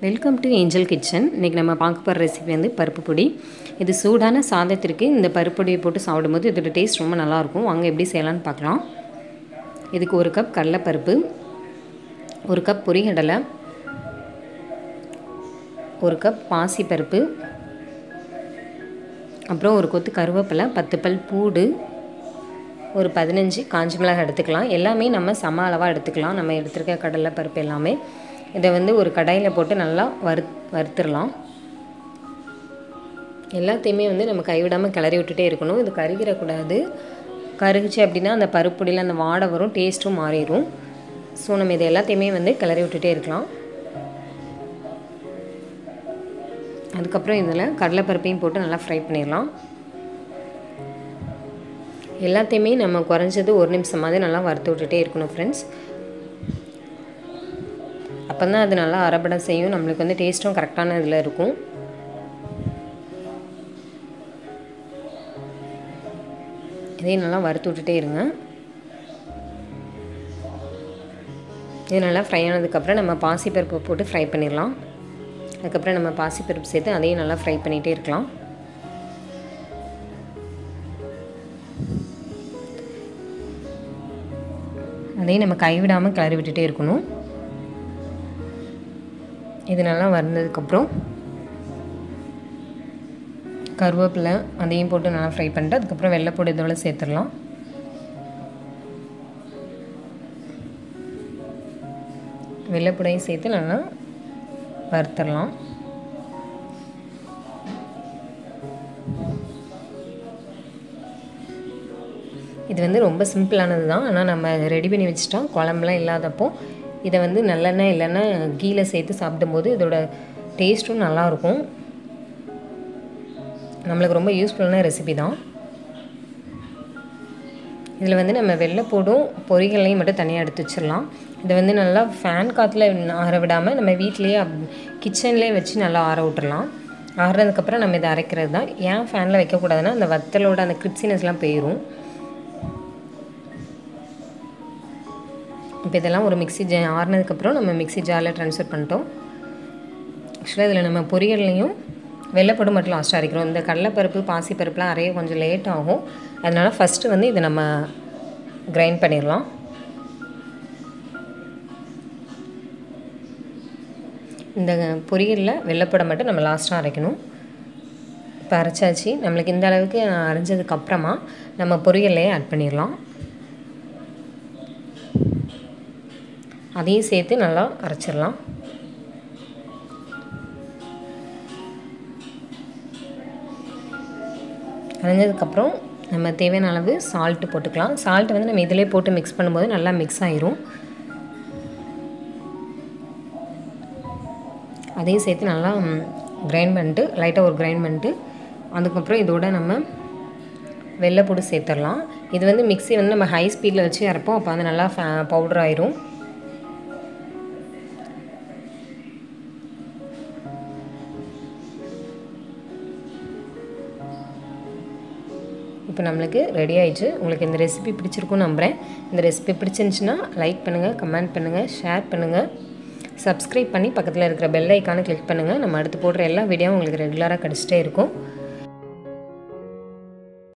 welcome to angel kitchen இன்றைக்கி நம்ம பார்க்க போகிற ரெசிபி வந்து பருப்பு பொடி இது சூடான சாதத்திற்கு இந்த பருப்பு பொடியை போட்டு சாப்பிடும்போது இதோட டேஸ்ட் ரொம்ப நல்லாயிருக்கும் வாங்க எப்படி செய்யலாம்னு பார்க்கலாம் இதுக்கு ஒரு கப் கடலைப்பருப்பு ஒரு கப் பொரிகடலை ஒரு கப் பாசிப்பருப்பு அப்புறம் ஒரு கொத்து கருவேப்பிலை பத்து பல் பூடு ஒரு பதினஞ்சு காஞ்சி மிளகாய் எடுத்துக்கலாம் எல்லாமே நம்ம சம அளவாக எடுத்துக்கலாம் நம்ம எடுத்துருக்க கடலை பருப்பு எல்லாமே இதை வந்து ஒரு கடாயில் போட்டு நல்லா வறு வறுத்துடலாம் எல்லாத்தையுமே வந்து நம்ம கைவிடாமல் கிளறி விட்டுட்டே இருக்கணும் இது கருகிடக்கூடாது கருகுச்சு அப்படின்னா அந்த பருப்புடியில் அந்த வாடை வரும் டேஸ்ட்டும் மாறிடும் ஸோ நம்ம இது எல்லாத்தையுமே வந்து கிளறி விட்டுட்டே இருக்கலாம் அதுக்கப்புறம் இதில் கடலைப்பருப்பையும் போட்டு நல்லா ஃப்ரை பண்ணிடலாம் எல்லாத்தையுமே நம்ம குறைஞ்சது ஒரு நிமிஷமாவது நல்லா வறுத்து விட்டுட்டே இருக்கணும் ஃப்ரெண்ட்ஸ் அப்போ தான் அது நல்லா அரைபடம் செய்யும் நம்மளுக்கு வந்து டேஸ்ட்டும் கரெக்டான இதில் இருக்கும் இதையும் நல்லா வறுத்து விட்டுட்டே இருங்க இது நல்லா ஃப்ரை ஆனதுக்கப்புறம் நம்ம பாசிப்பருப்பு போட்டு ஃப்ரை பண்ணிடலாம் அதுக்கப்புறம் நம்ம பாசிப்பருப்பு சேர்த்து அதையும் நல்லா ஃப்ரை பண்ணிகிட்டே இருக்கலாம் அதையும் நம்ம கைவிடாமல் கிளறி விட்டுட்டே இருக்கணும் இது நல்லா வந்ததுக்கப்புறம் கருவேப்பிலை அதையும் போட்டு நல்லா ஃப்ரை பண்ணிட்டு அதுக்கப்புறம் வெள்ளைப்பொடி இதோட சேர்த்துடலாம் வெள்ளைப்பொடியும் சேர்த்து நல்லா வறுத்துடலாம் இது வந்து ரொம்ப சிம்பிளானது தான் ஆனால் நம்ம ரெடி பண்ணி வச்சுட்டோம் குழம்புலாம் இல்லாதப்போ இதை வந்து நல்லெண்ணெய் இல்லைன்னா கீழே சேர்த்து சாப்பிடும்போது இதோட டேஸ்ட்டும் நல்லாயிருக்கும் நம்மளுக்கு ரொம்ப யூஸ்ஃபுல்லான ரெசிபி தான் இதில் வந்து நம்ம வெள்ளைப்பூடும் பொரிகளையும் மட்டும் தனியாக எடுத்து வச்சிடலாம் இதை வந்து நல்லா ஃபேன் காற்றுல ஆற விடாமல் நம்ம வீட்லேயே கிச்சன்லேயே வச்சு நல்லா ஆற விட்டுறலாம் ஆறுனதுக்கப்புறம் நம்ம இதை அரைக்கிறது தான் ஏன் ஃபேனில் வைக்கக்கூடாதுன்னா அந்த வத்தலோட அந்த கிரிப்சினஸ்லாம் போயிடும் இப்போ இதெல்லாம் ஒரு மிக்சி ஜா ஆறுனதுக்கப்புறம் நம்ம மிக்சி ஜாரில் ட்ரான்ஸ்ஃபர் பண்ணிட்டோம் ஆக்சுவலாக இதில் நம்ம பொரியல்லையும் வெள்ளைப்படு மட்டும் லாஸ்ட்டாக அரைக்கிறோம் இந்த கடலைப்பருப்பு பாசிப்பருப்புலாம் அரைய கொஞ்சம் லேட் ஆகும் அதனால் ஃபஸ்ட்டு வந்து இதை நம்ம கிரைண்ட் பண்ணிடலாம் இந்த பொரியலில் வெள்ளைப்படை மட்டும் நம்ம லாஸ்ட்டாக அரைக்கணும் இப்போ அரைச்சாச்சு நம்மளுக்கு இந்த அளவுக்கு அரைஞ்சதுக்கப்புறமா நம்ம பொரியல்லையே ஆட் பண்ணிடலாம் அதையும் சேர்த்து நல்லா அரைச்சிடலாம் அரைஞ்சதுக்கப்புறம் நம்ம தேவையான அளவு சால்ட்டு போட்டுக்கலாம் சால்ட்டு வந்து நம்ம இதிலே போட்டு மிக்ஸ் பண்ணும்போது நல்லா மிக்ஸ் ஆயிரும் அதையும் சேர்த்து நல்லா கிரைண்ட் பண்ணிட்டு லைட்டாக ஒரு கிரைண்ட் பண்ணிட்டு அதுக்கப்புறம் இதோட நம்ம வெள்ளைப்பூடு சேர்த்துடலாம் இது வந்து மிக்ஸி வந்து நம்ம ஹை ஸ்பீடில் வச்சு அரைப்போம் அப்போ வந்து நல்லா பவுடர் ஆயிரும் இப்போ நம்மளுக்கு ரெடி ஆயிடுச்சு உங்களுக்கு இந்த ரெசிபி பிடிச்சிருக்கும்னு நம்புகிறேன் இந்த ரெசிபி பிடிச்சிருந்துச்சுன்னா லைக் பண்ணுங்கள் கமெண்ட் பண்ணுங்கள் ஷேர் பண்ணுங்கள் சப்ஸ்கிரைப் பண்ணி பக்கத்தில் இருக்கிற பெல் ஐக்கானை கிளிக் பண்ணுங்கள் நம்ம அடுத்து போடுற எல்லா வீடியோவும் உங்களுக்கு ரெகுலராக கிடச்சிட்டே இருக்கும்